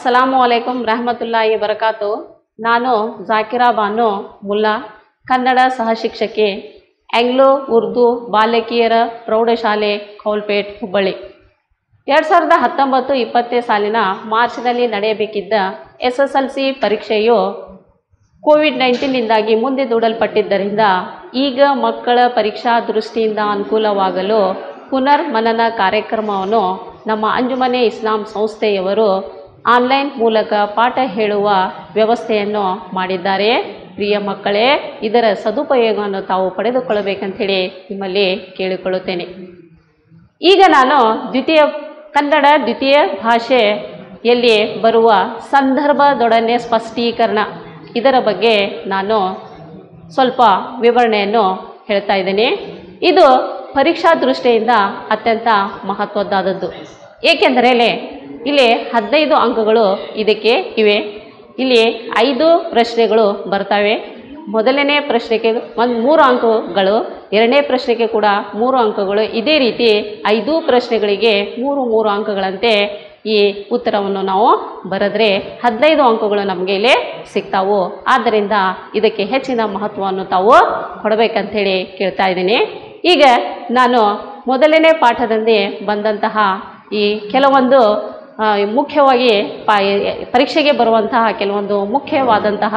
ಅಸ್ಸಲಾಮು ಅಲೈಕುಂ ರಹಮತುಲ್ಲಾಹಿ ಬರಕಾತು ನಾನು ಜಾಕಿರಾ ಬಾನು ಮುಲ್ಲಾ ಕನ್ನಡ ಸಹ ಶಿಕ್ಷಕಿ ಆಂಗ್ಲೋ ಉರ್ದು ಬಾಲಕಿಯರ ಪ್ರೌಢಶಾಲೆ ಕೌಲ್ಪೇಟ್ ಹುಬ್ಬಳ್ಳಿ ಎರಡು ಸಾವಿರದ ಹತ್ತೊಂಬತ್ತು ಇಪ್ಪತ್ತನೇ ಸಾಲಿನ ಮಾರ್ಚ್ನಲ್ಲಿ ನಡೆಯಬೇಕಿದ್ದ ಎಸ್ ಎಸ್ ಎಲ್ ಸಿ ಪರೀಕ್ಷೆಯು ಕೋವಿಡ್ ನೈನ್ಟೀನ್ನಿಂದಾಗಿ ಮುಂದೆ ದೂಡಲ್ಪಟ್ಟಿದ್ದರಿಂದ ಈಗ ಮಕ್ಕಳ ಪರೀಕ್ಷಾ ದೃಷ್ಟಿಯಿಂದ ಅನುಕೂಲವಾಗಲು ಪುನರ್ ಮನನ ಕಾರ್ಯಕ್ರಮವನ್ನು ನಮ್ಮ ಅಂಜುಮನೆ ಇಸ್ಲಾಂ ಸಂಸ್ಥೆಯವರು ಆನ್ಲೈನ್ ಮೂಲಕ ಪಾಠ ಹೇಳುವ ವ್ಯವಸ್ಥೆಯನ್ನು ಮಾಡಿದ್ದಾರೆ ಪ್ರಿಯ ಮಕ್ಕಳೇ ಇದರ ಸದುಪಯೋಗವನ್ನು ತಾವು ಪಡೆದುಕೊಳ್ಳಬೇಕಂತೇಳಿ ನಿಮ್ಮಲ್ಲಿ ಕೇಳಿಕೊಳ್ಳುತ್ತೇನೆ ಈಗ ನಾನು ದ್ವಿತೀಯ ಕನ್ನಡ ದ್ವಿತೀಯ ಭಾಷೆಯಲ್ಲಿ ಬರುವ ಸಂದರ್ಭದೊಡನೆ ಸ್ಪಷ್ಟೀಕರಣ ಇದರ ಬಗ್ಗೆ ನಾನು ಸ್ವಲ್ಪ ವಿವರಣೆಯನ್ನು ಹೇಳ್ತಾ ಇದ್ದೀನಿ ಇದು ಪರೀಕ್ಷಾ ದೃಷ್ಟಿಯಿಂದ ಅತ್ಯಂತ ಮಹತ್ವದ್ದಾದದ್ದು ಏಕೆಂದರೆ ಇಲ್ಲಿ ಹದಿನೈದು ಅಂಕಗಳು ಇದಕ್ಕೆ ಇವೆ ಇಲ್ಲಿ ಐದು ಪ್ರಶ್ನೆಗಳು ಬರ್ತವೆ ಮೊದಲನೇ ಪ್ರಶ್ನೆಗೆ ಒಂದು ಮೂರು ಅಂಕಗಳು ಎರಡನೇ ಪ್ರಶ್ನೆಗೆ ಕೂಡ ಮೂರು ಅಂಕಗಳು ಇದೇ ರೀತಿ ಐದು ಪ್ರಶ್ನೆಗಳಿಗೆ ಮೂರು ಮೂರು ಅಂಕಗಳಂತೆ ಈ ಉತ್ತರವನ್ನು ನಾವು ಬರೆದ್ರೆ ಹದಿನೈದು ಅಂಕಗಳು ನಮಗೆ ಇಲ್ಲಿ ಸಿಗ್ತಾವು ಆದ್ದರಿಂದ ಇದಕ್ಕೆ ಹೆಚ್ಚಿನ ಮಹತ್ವವನ್ನು ತಾವು ಕೊಡಬೇಕಂಥೇಳಿ ಕೇಳ್ತಾ ಇದ್ದೀನಿ ಈಗ ನಾನು ಮೊದಲನೇ ಪಾಠದಲ್ಲಿ ಬಂದಂತಹ ಈ ಕೆಲವೊಂದು ಆ, ಮುಖ್ಯವಾಗಿ ಪ ಪರೀಕ್ಷೆಗೆ ಬರುವಂತಹ ಕೆಲವೊಂದು ಮುಖ್ಯವಾದಂತಹ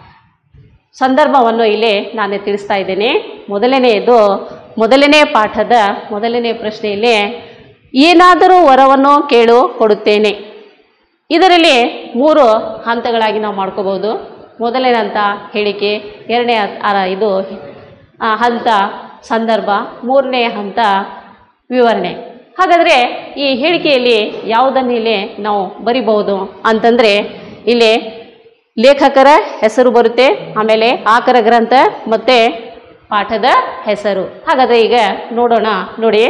ಸಂದರ್ಭವನ್ನು ಇಲ್ಲಿ ನಾನು ತಿಳಿಸ್ತಾ ಇದ್ದೇನೆ ಮೊದಲನೆಯದು ಮೊದಲನೇ ಪಾಠದ ಮೊದಲನೇ ಪ್ರಶ್ನೆಯಲ್ಲಿ ಏನಾದರೂ ವರವನ್ನು ಕೇಳು ಕೊಡುತ್ತೇನೆ ಇದರಲ್ಲಿ ಮೂರು ಹಂತಗಳಾಗಿ ನಾವು ಮಾಡ್ಕೋಬಹುದು ಮೊದಲನೇ ಹಂತ ಹೇಳಿಕೆ ಎರಡನೇ ಹಂತ- ಅರ ಇದು ಆ, ಹಂತ ಸಂದರ್ಭ ಮೂರನೇ ಹಂತ ವಿವರಣೆ ಹಾಗಾದರೆ ಈ ಹೇಳಿಕೆಯಲ್ಲಿ ಯಾವುದನ್ನು ಇಲ್ಲಿ ನಾವು ಬರಿಬಹುದು ಅಂತಂದರೆ ಇಲ್ಲಿ ಲೇಖಕರ ಹೆಸರು ಬರುತ್ತೆ ಆಮೇಲೆ ಆಕರ ಗ್ರಂಥ ಮತ್ತು ಪಾಠದ ಹೆಸರು ಹಾಗಾದರೆ ಈಗ ನೋಡೋಣ ನೋಡಿ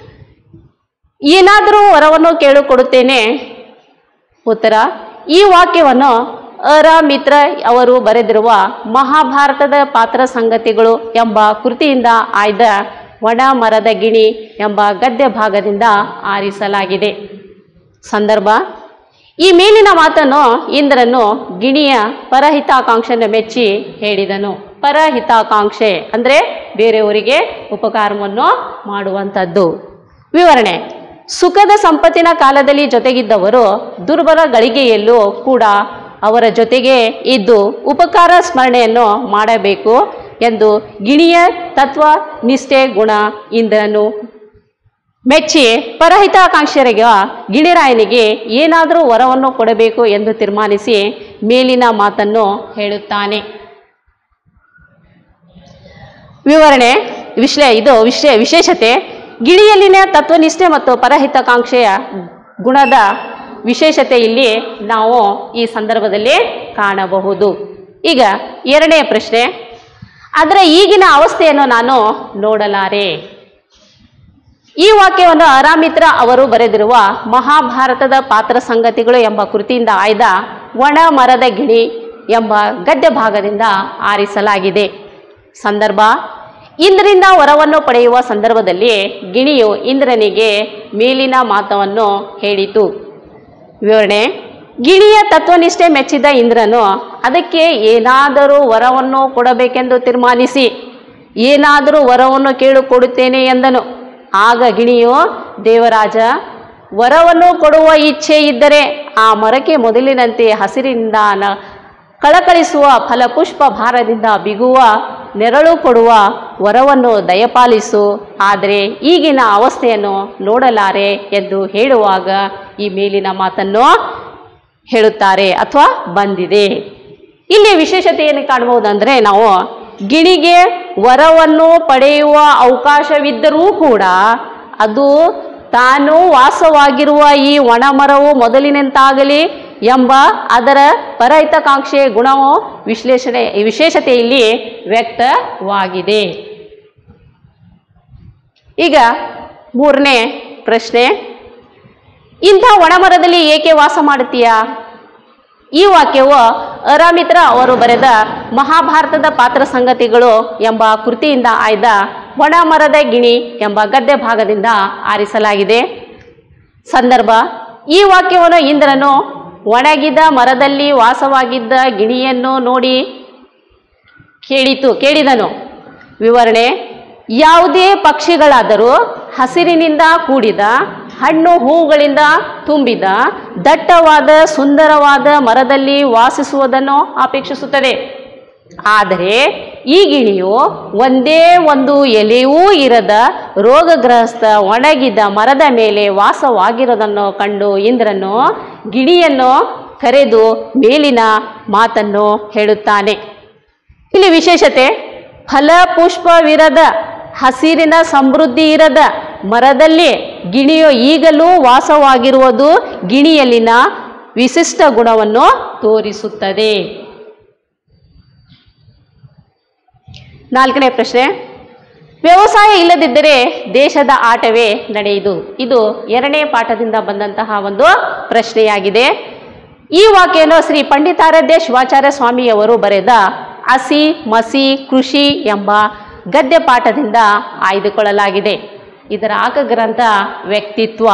ಏನಾದರೂ ವರವನ್ನು ಕೇಳು ಕೊಡುತ್ತೇನೆ ಉತ್ತರ ಈ ವಾಕ್ಯವನ್ನು ಅರ ಮಿತ್ರ ಅವರು ಬರೆದಿರುವ ಮಹಾಭಾರತದ ಪಾತ್ರ ಸಂಗತಿಗಳು ಎಂಬ ಕೃತಿಯಿಂದ ಆಯ್ದ ಒಣ ಮರದ ಗಿಣಿ ಎಂಬ ಗದ್ಯ ಭಾಗದಿಂದ ಆರಿಸಲಾಗಿದೆ ಸಂದರ್ಭ ಈ ಮೇಲಿನ ಮಾತನ್ನು ಇಂದ್ರನು ಗಿಣಿಯ ಪರಹಿತಾಕಾಂಕ್ಷೆಯನ್ನು ಮೆಚ್ಚಿ ಹೇಳಿದನು ಪರಹಿತಾಕಾಂಕ್ಷೆ ಅಂದರೆ ಬೇರೆಯವರಿಗೆ ಉಪಕಾರವನ್ನು ಮಾಡುವಂಥದ್ದು ವಿವರಣೆ ಸುಖದ ಸಂಪತ್ತಿನ ಕಾಲದಲ್ಲಿ ಜೊತೆಗಿದ್ದವರು ದುರ್ಬಲ ಗಳಿಗೆಯಲ್ಲೂ ಕೂಡ ಅವರ ಜೊತೆಗೆ ಇದ್ದು ಉಪಕಾರ ಸ್ಮರಣೆಯನ್ನು ಮಾಡಬೇಕು ಎಂದು ಗಿಣಿಯ ತತ್ವ ನಿಷ್ಠೆ ಗುಣ ಇಂದ್ರನು ಮೆಚ್ಚಿ ಪರಹಿತಾಕಾಂಕ್ಷರಿಗೆ ಗಿಣಿರಾಯನಿಗೆ ಏನಾದರೂ ವರವನ್ನು ಕೊಡಬೇಕು ಎಂದು ತೀರ್ಮಾನಿಸಿ ಮೇಲಿನ ಮಾತನ್ನು ಹೇಳುತ್ತಾನೆ ವಿವರಣೆ ವಿಶ್ಲೇ ಇದು ವಿಷಯ ವಿಶೇಷತೆ ಗಿಳಿಯಲ್ಲಿನ ತತ್ವನಿಷ್ಠೆ ಮತ್ತು ಪರಹಿತಾಕಾಂಕ್ಷೆಯ ಗುಣದ ವಿಶೇಷತೆ ಇಲ್ಲಿ ನಾವು ಈ ಸಂದರ್ಭದಲ್ಲಿ ಕಾಣಬಹುದು ಈಗ ಎರಡನೇ ಪ್ರಶ್ನೆ ಅದರ ಈಗಿನ ಅವಸ್ಥೆಯನ್ನು ನಾನು ನೋಡಲಾರೆ ಈ ವಾಕ್ಯವನ್ನು ಅರಾಮಿತ್ರ ಅವರು ಬರೆದಿರುವ ಮಹಾಭಾರತದ ಪಾತ್ರ ಸಂಗತಿಗಳು ಎಂಬ ಕೃತಿಯಿಂದ ಆಯ್ದ ಒಣ ಮರದ ಗಿಣಿ ಎಂಬ ಗದ್ಯ ಭಾಗದಿಂದ ಆರಿಸಲಾಗಿದೆ ಸಂದರ್ಭ ಇಂದ್ರನಿಂದ ವರವನ್ನು ಪಡೆಯುವ ಸಂದರ್ಭದಲ್ಲಿ ಗಿಣಿಯು ಇಂದ್ರನಿಗೆ ಮೇಲಿನ ಮಾತವನ್ನು ಹೇಳಿತು ವಿವರಣೆ ಗಿಳಿಯ ತತ್ವನಿಷ್ಠೆ ಮೆಚ್ಚಿದ ಇಂದ್ರನು ಅದಕ್ಕೆ ಏನಾದರೂ ವರವನ್ನು ಕೊಡಬೇಕೆಂದು ತೀರ್ಮಾನಿಸಿ ಏನಾದರೂ ವರವನ್ನು ಕೇಳು ಕೊಡುತ್ತೇನೆ ಎಂದನು ಆಗ ಗಿಣಿಯು ದೇವರಾಜ ವರವನ್ನು ಕೊಡುವ ಇಚ್ಛೆ ಇದ್ದರೆ ಆ ಮರಕ್ಕೆ ಮೊದಲಿನಂತೆ ಹಸಿರಿನಿಂದ ನ- ಕಳಕಳಿಸುವ ಫಲಪುಷ್ಪ ಭಾರದಿಂದ ಬಿಗುವ ನೆರಳು ಕೊಡುವ ವರವನ್ನು ದಯಪಾಲಿಸು ಆದರೆ ಈಗಿನ ಅವಸ್ಥೆಯನ್ನು ನೋಡಲಾರೆ ಎಂದು ಹೇಳುವಾಗ ಈ ಮೇಲಿನ ಮಾತನ್ನು ಹೇಳುತ್ತಾರೆ ಅಥವಾ ಬಂದಿದೆ ಇಲ್ಲಿ ವಿಶೇಷತೆಯನ್ನು ಕಾಣಬಹುದಂದರೆ ನಾವು ಗಿಣಿಗೆ ವರವನ್ನು ಪಡೆಯುವ ಅವಕಾಶವಿದ್ದರೂ ಕೂಡ ಅದು ತಾನು ವಾಸವಾಗಿರುವ ಈ ಒಣಮರವು ಮೊದಲಿನಂತಾಗಲಿ ಎಂಬ ಅದರ ಪರಹಿತಾಕಾಂಕ್ಷೆಯ ಗುಣವು ವಿಶ್ಲೇಷಣೆ ವಿಶೇಷತೆ ಇಲ್ಲಿ ವ್ಯಕ್ತವಾಗಿದೆ ಈಗ ಮೂರನೇ ಪ್ರಶ್ನೆ ಇಂಥ ಒಣಮರದಲ್ಲಿ ಏಕೆ ವಾಸ ಮಾಡುತ್ತೀಯಾ ಈ ವಾಕ್ಯವು ಅರಾಮಿತ್ರ ಅವರು ಬರೆದ ಮಹಾಭಾರತದ ಪಾತ್ರ ಸಂಗತಿಗಳು ಎಂಬ ಕೃತಿಯಿಂದ ಆಯ್ದ ಒಣ ಮರದ ಗಿಣಿ ಎಂಬ ಗದ್ಯ ಭಾಗದಿಂದ ಆರಿಸಲಾಗಿದೆ ಸಂದರ್ಭ ಈ ವಾಕ್ಯವನ್ನು ಇಂದ್ರನು ಒಣಗಿದ ಮರದಲ್ಲಿ ವಾಸವಾಗಿದ್ದ ಗಿಣಿಯನ್ನು ನೋಡಿ ಕೇಳಿತು ಕೇಳಿದನು ವಿವರಣೆ ಯಾವುದೇ ಪಕ್ಷಿಗಳಾದರೂ ಹಸಿರಿನಿಂದ ಕೂಡಿದ ಹಣ್ಣು ಹೂಗಳಿಂದ ತುಂಬಿದ ದಟ್ಟವಾದ ಸುಂದರವಾದ ಮರದಲ್ಲಿ ವಾಸಿಸುವುದನ್ನು ಅಪೇಕ್ಷಿಸುತ್ತದೆ ಆದರೆ ಈ ಗಿಣಿಯು ಒಂದೇ ಒಂದು ಎಲೆಯೂ ಇರದ ರೋಗಗ್ರಸ್ತ ಒಣಗಿದ ಮರದ ಮೇಲೆ ವಾಸವಾಗಿರೋದನ್ನು ಕಂಡು ಇಂದ್ರನು ಗಿಣಿಯನ್ನು ಕರೆದು ಮೇಲಿನ ಮಾತನ್ನು ಹೇಳುತ್ತಾನೆ ಇಲ್ಲಿ ವಿಶೇಷತೆ ಫಲ ಪುಷ್ಪವಿರದ ಹಸಿರಿನ ಸಮೃದ್ಧಿ ಇರದ ಮರದಲ್ಲಿ ಗಿಣಿಯು ಈಗಲೂ ವಾಸವಾಗಿರುವುದು ಗಿಣಿಯಲ್ಲಿನ ವಿಶಿಷ್ಟ ಗುಣವನ್ನು ತೋರಿಸುತ್ತದೆ ನಾಲ್ಕನೇ ಪ್ರಶ್ನೆ ವ್ಯವಸಾಯ ಇಲ್ಲದಿದ್ದರೆ ದೇಶದ ಆಟವೇ ನಡೆಯುವುದು ಇದು ಎರಡನೇ ಪಾಠದಿಂದ ಬಂದಂತಹ ಒಂದು ಪ್ರಶ್ನೆಯಾಗಿದೆ ಈ ವಾಕ್ಯವನ್ನು ಶ್ರೀ ಪಂಡಿತಾರಾಧ್ಯ ಶಿವಾಚಾರ್ಯ ಸ್ವಾಮಿಯವರು ಬರೆದ ಹಸಿ ಮಸಿ ಕೃಷಿ ಎಂಬ ಗದ್ಯ ಪಾಠದಿಂದ ಆಯ್ದುಕೊಳ್ಳಲಾಗಿದೆ ಇದರ ಆಕಗ್ರಂಥ ವ್ಯಕ್ತಿತ್ವ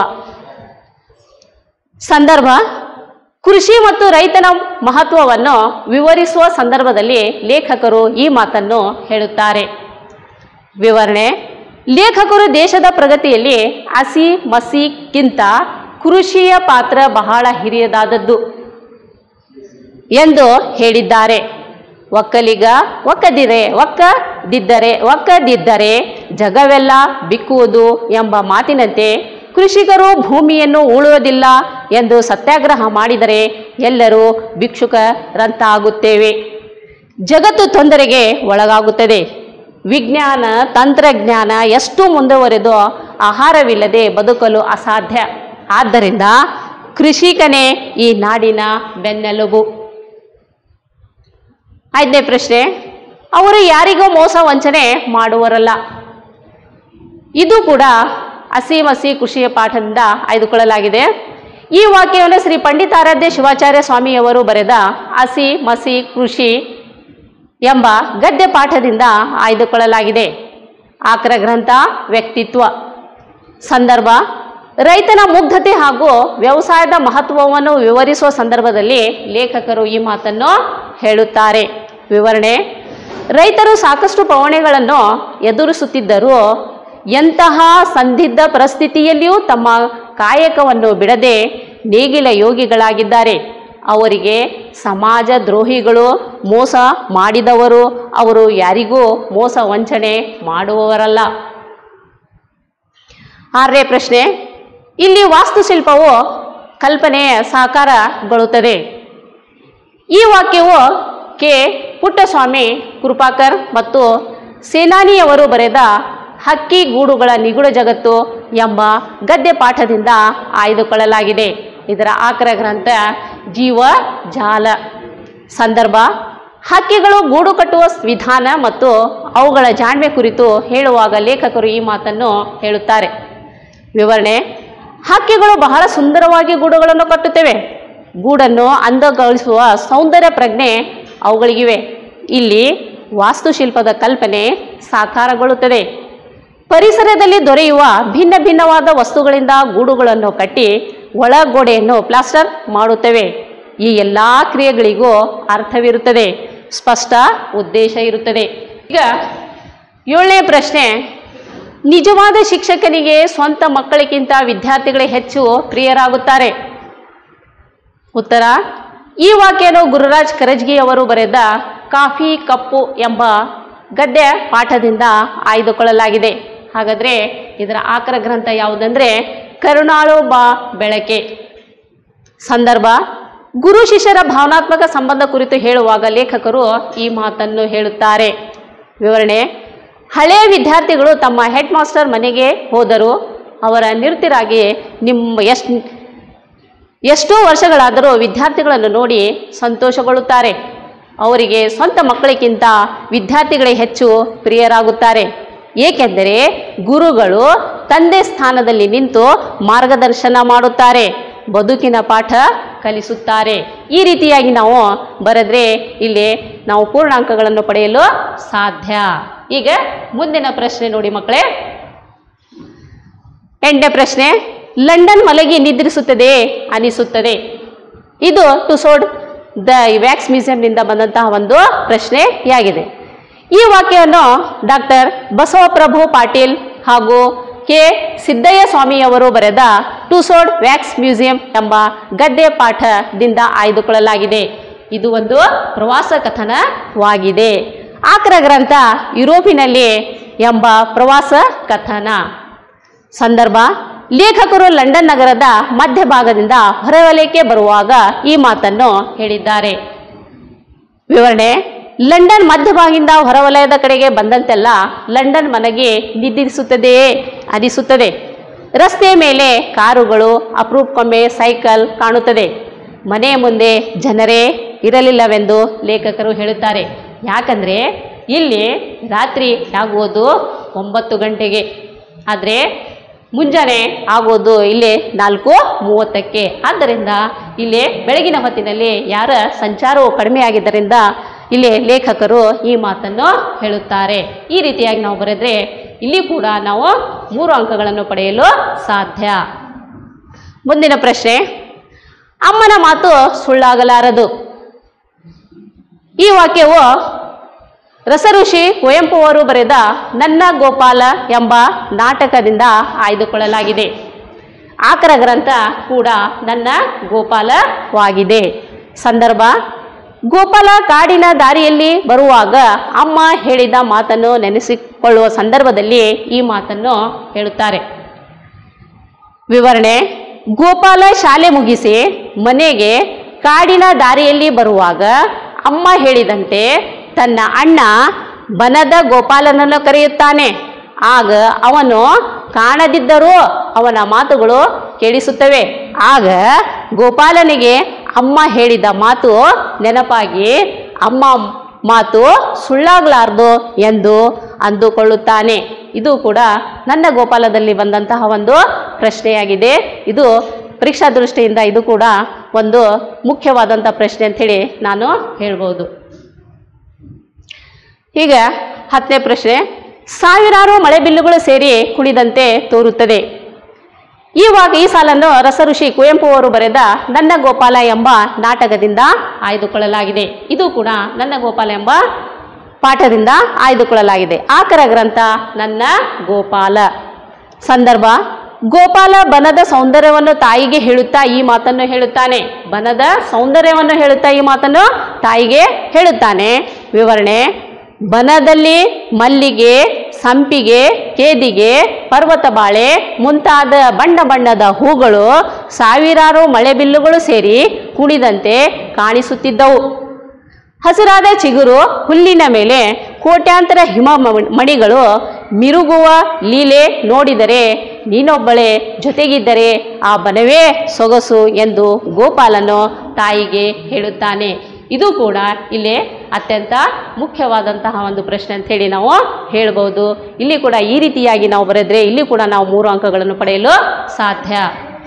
ಸಂದರ್ಭ ಕೃಷಿ ಮತ್ತು ರೈತನ ಮಹತ್ವವನ್ನು ವಿವರಿಸುವ ಸಂದರ್ಭದಲ್ಲಿ ಲೇಖಕರು ಈ ಮಾತನ್ನು ಹೇಳುತ್ತಾರೆ ವಿವರಣೆ ಲೇಖಕರು ದೇಶದ ಪ್ರಗತಿಯಲ್ಲಿ ಹಸಿ ಮಸಿಗಿಂತ ಕೃಷಿಯ ಪಾತ್ರ ಬಹಳ ಹಿರಿಯದಾದದ್ದು ಎಂದು ಹೇಳಿದ್ದಾರೆ ಒಕ್ಕಲಿಗ ಒಕ್ಕದಿರೆ ಒಕ್ಕದಿದ್ದರೆ ಒಕ್ಕದಿದ್ದರೆ ಜಗವೆಲ್ಲ ಬಿಕ್ಕುವುದು ಎಂಬ ಮಾತಿನಂತೆ ಕೃಷಿಕರು ಭೂಮಿಯನ್ನು ಉಳುವುದಿಲ್ಲ ಎಂದು ಸತ್ಯಾಗ್ರಹ ಮಾಡಿದರೆ ಎಲ್ಲರೂ ಭಿಕ್ಷುಕರಂತಾಗುತ್ತೇವೆ ಜಗತ್ತು ತೊಂದರೆಗೆ ಒಳಗಾಗುತ್ತದೆ ವಿಜ್ಞಾನ ತಂತ್ರಜ್ಞಾನ ಎಷ್ಟು ಮುಂದುವರೆದೋ ಆಹಾರವಿಲ್ಲದೆ ಬದುಕಲು ಅಸಾಧ್ಯ ಆದ್ದರಿಂದ ಕೃಷಿಕನೇ ಈ ನಾಡಿನ ಬೆನ್ನೆಲುಬು ಐದನೇ ಪ್ರಶ್ನೆ ಅವರು ಯಾರಿಗೂ ಮೋಸ ವಂಚನೆ ಮಾಡುವರಲ್ಲ ಇದು ಕೂಡ ಹಸಿ ಮಸಿ ಕೃಷಿಯ ಪಾಠದಿಂದ ಆಯ್ದುಕೊಳ್ಳಲಾಗಿದೆ ಈ ವಾಕ್ಯವನ್ನು ಶ್ರೀ ಪಂಡಿತಾರಾಧ್ಯ ಶಿವಾಚಾರ್ಯ ಸ್ವಾಮಿಯವರು ಬರೆದ ಹಸಿ ಮಸಿ ಕೃಷಿ ಎಂಬ ಗದ್ಯ ಪಾಠದಿಂದ ಆಯ್ದುಕೊಳ್ಳಲಾಗಿದೆ ಆಕರ ಗ್ರಂಥ ವ್ಯಕ್ತಿತ್ವ ಸಂದರ್ಭ ರೈತನ ಮುಗ್ಧತೆ ಹಾಗೂ ವ್ಯವಸಾಯದ ಮಹತ್ವವನ್ನು ವಿವರಿಸುವ ಸಂದರ್ಭದಲ್ಲಿ ಲೇಖಕರು ಈ ಮಾತನ್ನು ಹೇಳುತ್ತಾರೆ ವಿವರಣೆ ರೈತರು ಸಾಕಷ್ಟು ಪವಣೆಗಳನ್ನು ಎದುರಿಸುತ್ತಿದ್ದರೂ ಎಂತಹ ಸಂದಿಗ್ಧ ಪರಿಸ್ಥಿತಿಯಲ್ಲಿಯೂ ತಮ್ಮ ಕಾಯಕವನ್ನು ಬಿಡದೆ ನೇಗಿಲ ಯೋಗಿಗಳಾಗಿದ್ದಾರೆ ಅವರಿಗೆ ಸಮಾಜ ದ್ರೋಹಿಗಳು ಮೋಸ ಮಾಡಿದವರು ಅವರು ಯಾರಿಗೂ ಮೋಸ ವಂಚನೆ ಮಾಡುವವರಲ್ಲ ಆರನೇ ಪ್ರಶ್ನೆ ಇಲ್ಲಿ ವಾಸ್ತುಶಿಲ್ಪವು ಕಲ್ಪನೆ ಸಾಕಾರಗೊಳ್ಳುತ್ತದೆ ಈ ವಾಕ್ಯವು ಕೆ ಪುಟ್ಟಸ್ವಾಮಿ ಕೃಪಾಕರ್ ಮತ್ತು ಸೇನಾನಿಯವರು ಬರೆದ ಹಕ್ಕಿ ಗೂಡುಗಳ ನಿಗೂಢ ಜಗತ್ತು ಎಂಬ ಗದ್ಯ ಪಾಠದಿಂದ ಆಯ್ದುಕೊಳ್ಳಲಾಗಿದೆ ಇದರ ಆಕರ ಗ್ರಂಥ ಜೀವ ಜಾಲ ಸಂದರ್ಭ ಹಕ್ಕಿಗಳು ಗೂಡು ಕಟ್ಟುವ ವಿಧಾನ ಮತ್ತು ಅವುಗಳ ಜಾಣ್ಮೆ ಕುರಿತು ಹೇಳುವಾಗ ಲೇಖಕರು ಈ ಮಾತನ್ನು ಹೇಳುತ್ತಾರೆ ವಿವರಣೆ ಹಕ್ಕಿಗಳು ಬಹಳ ಸುಂದರವಾಗಿ ಗೂಡುಗಳನ್ನು ಕಟ್ಟುತ್ತವೆ ಗೂಡನ್ನು ಅಂದಗೊಳಿಸುವ ಸೌಂದರ್ಯ ಪ್ರಜ್ಞೆ ಅವುಗಳಿಗಿವೆ ಇಲ್ಲಿ ವಾಸ್ತುಶಿಲ್ಪದ ಕಲ್ಪನೆ ಸಾಕಾರಗೊಳ್ಳುತ್ತದೆ ಪರಿಸರದಲ್ಲಿ ದೊರೆಯುವ ಭಿನ್ನ ಭಿನ್ನವಾದ ವಸ್ತುಗಳಿಂದ ಗೂಡುಗಳನ್ನು ಕಟ್ಟಿ ಒಳಗೋಡೆಯನ್ನು ಪ್ಲಾಸ್ಟರ್ ಮಾಡುತ್ತವೆ ಈ ಎಲ್ಲ ಕ್ರಿಯೆಗಳಿಗೂ ಅರ್ಥವಿರುತ್ತದೆ ಸ್ಪಷ್ಟ ಉದ್ದೇಶ ಇರುತ್ತದೆ ಈಗ ಏಳನೇ ಪ್ರಶ್ನೆ ನಿಜವಾದ ಶಿಕ್ಷಕನಿಗೆ ಸ್ವಂತ ಮಕ್ಕಳಿಗಿಂತ ವಿದ್ಯಾರ್ಥಿಗಳೇ ಹೆಚ್ಚು ಪ್ರಿಯರಾಗುತ್ತಾರೆ ಉತ್ತರ ಈ ವಾಕ್ಯನು ಗುರುರಾಜ್ ಕರಜ್ಗಿ ಅವರು ಬರೆದ ಕಾಫಿ ಕಪ್ಪು ಎಂಬ ಗದ್ಯ ಪಾಠದಿಂದ ಆಯ್ದುಕೊಳ್ಳಲಾಗಿದೆ ಹಾಗಾದರೆ ಇದರ ಆಕರ ಗ್ರಂಥ ಯಾವುದಂದ್ರೆ ಕರುಣಾಳು ಬಾ ಬೆಳಕೆ ಸಂದರ್ಭ ಗುರು ಶಿಷ್ಯರ ಭಾವನಾತ್ಮಕ ಸಂಬಂಧ ಕುರಿತು ಹೇಳುವಾಗ ಲೇಖಕರು ಈ ಮಾತನ್ನು ಹೇಳುತ್ತಾರೆ ವಿವರಣೆ ಹಳೆಯ ವಿದ್ಯಾರ್ಥಿಗಳು ತಮ್ಮ ಹೆಡ್ ಮಾಸ್ಟರ್ ಮನೆಗೆ ಹೋದರು ಅವರ ನಿರುತಿರಾಗಿ ನಿಮ್ಮ ಎಷ್ಟು ಎಷ್ಟೋ ವರ್ಷಗಳಾದರೂ ವಿದ್ಯಾರ್ಥಿಗಳನ್ನು ನೋಡಿ ಸಂತೋಷಗೊಳ್ಳುತ್ತಾರೆ ಅವರಿಗೆ ಸ್ವಂತ ಮಕ್ಕಳಿಗಿಂತ ವಿದ್ಯಾರ್ಥಿಗಳೇ ಹೆಚ್ಚು ಪ್ರಿಯರಾಗುತ್ತಾರೆ ಏಕೆಂದರೆ ಗುರುಗಳು ತಂದೆ ಸ್ಥಾನದಲ್ಲಿ ನಿಂತು ಮಾರ್ಗದರ್ಶನ ಮಾಡುತ್ತಾರೆ ಬದುಕಿನ ಪಾಠ ಕಲಿಸುತ್ತಾರೆ ಈ ರೀತಿಯಾಗಿ ನಾವು ಬರೆದ್ರೆ ಇಲ್ಲಿ ನಾವು ಪೂರ್ಣಾಂಕಗಳನ್ನು ಪಡೆಯಲು ಸಾಧ್ಯ ಈಗ ಮುಂದಿನ ಪ್ರಶ್ನೆ ನೋಡಿ ಮಕ್ಕಳೇ ಎಂಟನೇ ಪ್ರಶ್ನೆ ಲಂಡನ್ ಮಲಗಿ ನಿದ್ರಿಸುತ್ತದೆ ಅನಿಸುತ್ತದೆ ಇದು ಟುಸೋಡ್ ದ ವ್ಯಾಕ್ಸ್ ಮ್ಯೂಸಿಯಂನಿಂದ ಬಂದಂತಹ ಒಂದು ಪ್ರಶ್ನೆಯಾಗಿದೆ ಈ ವಾಕ್ಯವನ್ನು ಡಾಕ್ಟರ್ ಬಸವಪ್ರಭು ಪಾಟೀಲ್ ಹಾಗೂ ಕೆ ಸಿದ್ದಯ್ಯ ಸ್ವಾಮಿಯವರು ಬರೆದ ಟುಸೋಡ್ ವ್ಯಾಕ್ಸ್ ಮ್ಯೂಸಿಯಂ ಎಂಬ ಗದ್ಯ ಪಾಠದಿಂದ ಆಯ್ದುಕೊಳ್ಳಲಾಗಿದೆ ಇದು ಒಂದು ಪ್ರವಾಸ ಕಥನವಾಗಿದೆ ಆಕ್ರ ಗ್ರಂಥ ಯುರೋಪಿನಲ್ಲಿ ಎಂಬ ಪ್ರವಾಸ ಕಥನ ಸಂದರ್ಭ ಲೇಖಕರು ಲಂಡನ್ ನಗರದ ಮಧ್ಯಭಾಗದಿಂದ ಹೊರವಲಯಕ್ಕೆ ಬರುವಾಗ ಈ ಮಾತನ್ನು ಹೇಳಿದ್ದಾರೆ ವಿವರಣೆ ಲಂಡನ್ ಮಧ್ಯಭಾಗದಿಂದ ಹೊರವಲಯದ ಕಡೆಗೆ ಬಂದಂತೆಲ್ಲ ಲಂಡನ್ ಮನೆಗೆ ನಿದ್ರಿಸುತ್ತದೆಯೇ ಅನಿಸುತ್ತದೆ ರಸ್ತೆಯ ಮೇಲೆ ಕಾರುಗಳು ಅಪರೂಪಕ್ಕೊಮ್ಮೆ ಸೈಕಲ್ ಕಾಣುತ್ತದೆ ಮನೆಯ ಮುಂದೆ ಜನರೇ ಇರಲಿಲ್ಲವೆಂದು ಲೇಖಕರು ಹೇಳುತ್ತಾರೆ ಯಾಕಂದರೆ ಇಲ್ಲಿ ರಾತ್ರಿ ಆಗುವುದು ಒಂಬತ್ತು ಗಂಟೆಗೆ ಆದರೆ ಮುಂಜಾನೆ ಆಗೋದು ಇಲ್ಲಿ ನಾಲ್ಕು ಮೂವತ್ತಕ್ಕೆ ಆದ್ದರಿಂದ ಇಲ್ಲಿ ಬೆಳಗಿನ ಹೊತ್ತಿನಲ್ಲಿ ಯಾರ ಸಂಚಾರವು ಕಡಿಮೆ ಆಗಿದ್ದರಿಂದ ಇಲ್ಲಿ ಲೇಖಕರು ಈ ಮಾತನ್ನು ಹೇಳುತ್ತಾರೆ ಈ ರೀತಿಯಾಗಿ ನಾವು ಬರೆದ್ರೆ ಇಲ್ಲಿ ಕೂಡ ನಾವು ಮೂರು ಅಂಕಗಳನ್ನು ಪಡೆಯಲು ಸಾಧ್ಯ ಮುಂದಿನ ಪ್ರಶ್ನೆ ಅಮ್ಮನ ಮಾತು ಸುಳ್ಳಾಗಲಾರದು ಈ ವಾಕ್ಯವು ರಸಋಷಿ ಕುವೆಂಪು ಅವರು ಬರೆದ ನನ್ನ ಗೋಪಾಲ ಎಂಬ ನಾಟಕದಿಂದ ಆಯ್ದುಕೊಳ್ಳಲಾಗಿದೆ ಆಕರ ಗ್ರಂಥ ಕೂಡ ನನ್ನ ಗೋಪಾಲವಾಗಿದೆ ಸಂದರ್ಭ ಗೋಪಾಲ ಕಾಡಿನ ದಾರಿಯಲ್ಲಿ ಬರುವಾಗ ಅಮ್ಮ ಹೇಳಿದ ಮಾತನ್ನು ನೆನೆಸಿಕೊಳ್ಳುವ ಸಂದರ್ಭದಲ್ಲಿ ಈ ಮಾತನ್ನು ಹೇಳುತ್ತಾರೆ ವಿವರಣೆ ಗೋಪಾಲ ಶಾಲೆ ಮುಗಿಸಿ ಮನೆಗೆ ಕಾಡಿನ ದಾರಿಯಲ್ಲಿ ಬರುವಾಗ ಅಮ್ಮ ಹೇಳಿದಂತೆ ತನ್ನ ಅಣ್ಣ ಬನದ ಗೋಪಾಲನನ್ನು ಕರೆಯುತ್ತಾನೆ ಆಗ ಅವನು ಕಾಣದಿದ್ದರೂ ಅವನ ಮಾತುಗಳು ಕೇಳಿಸುತ್ತವೆ ಆಗ ಗೋಪಾಲನಿಗೆ ಅಮ್ಮ ಹೇಳಿದ ಮಾತು ನೆನಪಾಗಿ ಅಮ್ಮ ಮಾತು ಸುಳ್ಳಾಗಲಾರ್ದು ಎಂದು ಅಂದುಕೊಳ್ಳುತ್ತಾನೆ ಇದು ಕೂಡ ನನ್ನ ಗೋಪಾಲದಲ್ಲಿ ಬಂದಂತಹ ಒಂದು ಪ್ರಶ್ನೆಯಾಗಿದೆ ಇದು ಪರೀಕ್ಷಾ ದೃಷ್ಟಿಯಿಂದ ಇದು ಕೂಡ ಒಂದು ಮುಖ್ಯವಾದಂಥ ಪ್ರಶ್ನೆ ಅಂಥೇಳಿ ನಾನು ಹೇಳ್ಬೋದು ಈಗ ಹತ್ತನೇ ಪ್ರಶ್ನೆ ಸಾವಿರಾರು ಮಳೆಬಿಲ್ಲುಗಳು ಸೇರಿ ಕುಣಿದಂತೆ ತೋರುತ್ತದೆ ಇವಾಗ ಈ ಸಾಲನ್ನು ರಸಋಷಿ ಕುವೆಂಪು ಅವರು ಬರೆದ ನನ್ನ ಗೋಪಾಲ ಎಂಬ ನಾಟಕದಿಂದ ಆಯ್ದುಕೊಳ್ಳಲಾಗಿದೆ ಇದು ಕೂಡ ನನ್ನ ಗೋಪಾಲ ಎಂಬ ಪಾಠದಿಂದ ಆಯ್ದುಕೊಳ್ಳಲಾಗಿದೆ ಆಕರ ಗ್ರಂಥ ನನ್ನ ಗೋಪಾಲ ಸಂದರ್ಭ ಗೋಪಾಲ ಬನದ ಸೌಂದರ್ಯವನ್ನು ತಾಯಿಗೆ ಹೇಳುತ್ತಾ ಈ ಮಾತನ್ನು ಹೇಳುತ್ತಾನೆ ಬನದ ಸೌಂದರ್ಯವನ್ನು ಹೇಳುತ್ತಾ ಈ ಮಾತನ್ನು ತಾಯಿಗೆ ಹೇಳುತ್ತಾನೆ ವಿವರಣೆ ಬನದಲ್ಲಿ ಮಲ್ಲಿಗೆ ಸಂಪಿಗೆ ಕೇದಿಗೆ ಪರ್ವತ ಬಾಳೆ ಮುಂತಾದ ಬಣ್ಣ ಬಣ್ಣದ ಹೂಗಳು ಸಾವಿರಾರು ಮಳೆಬಿಲ್ಲುಗಳು ಸೇರಿ ಕುಣಿದಂತೆ ಕಾಣಿಸುತ್ತಿದ್ದವು ಹಸಿರಾದ ಚಿಗುರು ಹುಲ್ಲಿನ ಮೇಲೆ ಕೋಟ್ಯಾಂತರ ಹಿಮ ಮ- ಮಣಿಗಳು ಮಿರುಗುವ ಲೀಲೆ ನೋಡಿದರೆ ನೀನೊಬ್ಬಳೇ ಜೊತೆಗಿದ್ದರೆ ಆ ಬನವೇ ಸೊಗಸು ಎಂದು ಗೋಪಾಲನು ತಾಯಿಗೆ ಹೇಳುತ್ತಾನೆ ಇದು ಕೂಡ ಇಲ್ಲಿ ಅತ್ಯಂತ ಮುಖ್ಯವಾದಂತಹ ಒಂದು ಪ್ರಶ್ನೆ ಅಂಥೇಳಿ ನಾವು ಹೇಳ್ಬೋದು ಇಲ್ಲಿ ಕೂಡ ಈ ರೀತಿಯಾಗಿ ನಾವು ಬರೆದ್ರೆ ಇಲ್ಲಿ ಕೂಡ ನಾವು ಮೂರು ಅಂಕಗಳನ್ನು ಪಡೆಯಲು ಸಾಧ್ಯ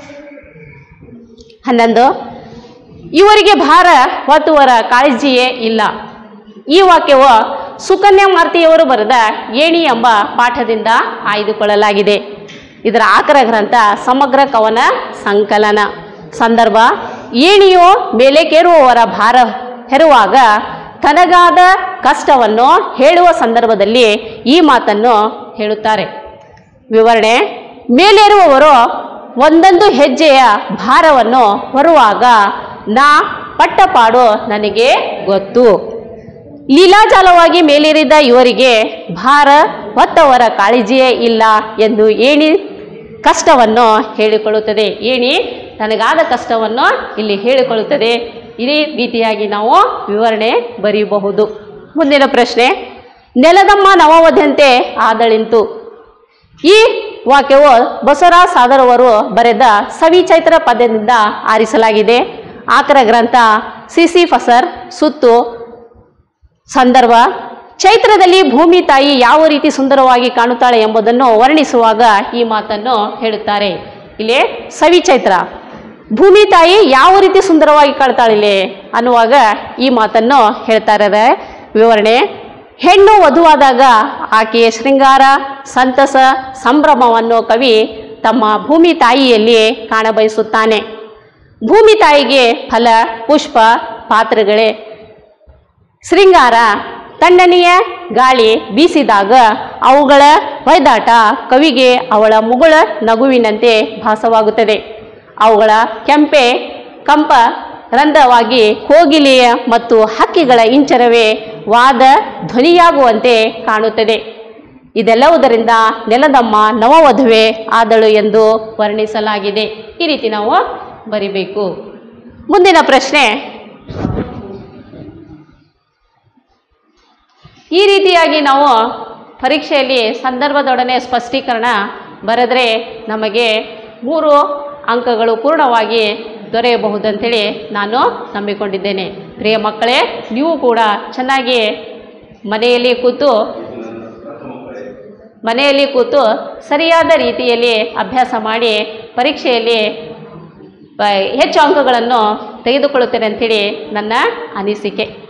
ಹನ್ನೊಂದು ಇವರಿಗೆ ಭಾರ ಹೊತ್ತುವರ ಕಾಳಜಿಯೇ ಇಲ್ಲ ಈ ವಾಕ್ಯವು ಸುಕನ್ಯಾ ಮಾರ್ತಿಯವರು ಬರೆದ ಏಣಿ ಎಂಬ ಪಾಠದಿಂದ ಆಯ್ದುಕೊಳ್ಳಲಾಗಿದೆ ಇದರ ಆಕರ ಗ್ರಂಥ ಸಮಗ್ರ ಕವನ ಸಂಕಲನ ಸಂದರ್ಭ ಏಣಿಯು ಮೇಲೇಕೇರುವವರ ಭಾರ ಹೆರುವಾಗ ತನಗಾದ ಕಷ್ಟವನ್ನು ಹೇಳುವ ಸಂದರ್ಭದಲ್ಲಿ ಈ ಮಾತನ್ನು ಹೇಳುತ್ತಾರೆ ವಿವರಣೆ ಮೇಲೇರುವವರು ಒಂದೊಂದು ಹೆಜ್ಜೆಯ ಭಾರವನ್ನು ಹೊರುವಾಗ ನಾ ಪಟ್ಟಪಾಡು ನನಗೆ ಗೊತ್ತು ಲೀಲಾಜಾಲವಾಗಿ ಮೇಲೇರಿದ ಇವರಿಗೆ ಭಾರ ಹೊತ್ತವರ ಕಾಳಜಿಯೇ ಇಲ್ಲ ಎಂದು ಏಣಿ ಕಷ್ಟವನ್ನು ಹೇಳಿಕೊಳ್ಳುತ್ತದೆ ಏಣಿ ನನಗಾದ ಕಷ್ಟವನ್ನು ಇಲ್ಲಿ ಹೇಳಿಕೊಳ್ಳುತ್ತದೆ ಇದೇ ರೀತಿಯಾಗಿ ನಾವು ವಿವರಣೆ ಬರೆಯಬಹುದು ಮುಂದಿನ ಪ್ರಶ್ನೆ ನೆಲದಮ್ಮ ನವವಧಂತೆ ಆದಳಿಂತು ಈ ವಾಕ್ಯವು ಬಸವರಾಜ್ ಸಾದರವರು ಬರೆದ ಸವಿಚೈತ್ರ ಪದ್ಯದಿಂದ ಆರಿಸಲಾಗಿದೆ ಆಕರ ಗ್ರಂಥ ಸಿಸಿ ಫಸರ್ ಸುತ್ತು ಸಂದರ್ಭ ಚೈತ್ರದಲ್ಲಿ ಭೂಮಿ ತಾಯಿ ಯಾವ ರೀತಿ ಸುಂದರವಾಗಿ ಕಾಣುತ್ತಾಳೆ ಎಂಬುದನ್ನು ವರ್ಣಿಸುವಾಗ ಈ ಮಾತನ್ನು ಹೇಳುತ್ತಾರೆ ಇಲ್ಲಿ ಸವಿಚೈತ್ರ ಭೂಮಿ ತಾಯಿ ಯಾವ ರೀತಿ ಸುಂದರವಾಗಿ ಕಾಣ್ತಾಳೆ ಇಲ್ಲಿ ಅನ್ನುವಾಗ ಈ ಮಾತನ್ನು ಹೇಳ್ತಾರೆ ವಿವರಣೆ ಹೆಣ್ಣು ವಧುವಾದಾಗ ಆಕೆಯ ಶೃಂಗಾರ ಸಂತಸ ಸಂಭ್ರಮವನ್ನು ಕವಿ ತಮ್ಮ ಭೂಮಿ ತಾಯಿಯಲ್ಲಿ ಕಾಣಬಯಸುತ್ತಾನೆ ಭೂಮಿ ತಾಯಿಗೆ ಫಲ ಪುಷ್ಪ ಪಾತ್ರಗಳೇ ಶೃಂಗಾರ ತಣ್ಣನೆಯ ಗಾಳಿ ಬೀಸಿದಾಗ ಅವುಗಳ ಹೊಯ್ದಾಟ ಕವಿಗೆ ಅವಳ ಮುಗುಳ ನಗುವಿನಂತೆ ಭಾಸವಾಗುತ್ತದೆ ಅವುಗಳ ಕೆಂಪೆ ಕಂಪ ರಂಧ್ರವಾಗಿ ಕೋಗಿಲೆಯ ಮತ್ತು ಹಕ್ಕಿಗಳ ಇಂಚರವೇ ವಾದ ಧ್ವನಿಯಾಗುವಂತೆ ಕಾಣುತ್ತದೆ ಇದೆಲ್ಲವುದರಿಂದ ನೆಲದಮ್ಮ ನವವಧುವೆ ಆದಳು ಎಂದು ವರ್ಣಿಸಲಾಗಿದೆ ಈ ರೀತಿ ನಾವು ಬರಿಬೇಕು ಮುಂದಿನ ಪ್ರಶ್ನೆ ಈ ರೀತಿಯಾಗಿ ನಾವು ಪರೀಕ್ಷೆಯಲ್ಲಿ ಸಂದರ್ಭದೊಡನೆ ಸ್ಪಷ್ಟೀಕರಣ ಬರೆದ್ರೆ ನಮಗೆ ಮೂರು ಅಂಕಗಳು ಪೂರ್ಣವಾಗಿ ದೊರೆಯಬಹುದಂತೇಳಿ ನಾನು ನಂಬಿಕೊಂಡಿದ್ದೇನೆ ಪ್ರಿಯ ಮಕ್ಕಳೇ ನೀವು ಕೂಡ ಚೆನ್ನಾಗಿ ಮನೆಯಲ್ಲಿ ಕೂತು ಮನೆಯಲ್ಲಿ ಕೂತು ಸರಿಯಾದ ರೀತಿಯಲ್ಲಿ ಅಭ್ಯಾಸ ಮಾಡಿ ಪರೀಕ್ಷೆಯಲ್ಲಿ ಆ, ಹೆಚ್ಚು ಅಂಕಗಳನ್ನು ತೆಗೆದುಕೊಳ್ಳುತ್ತೇನೆ ಅಂಥೇಳಿ ನನ್ನ ಅನಿಸಿಕೆ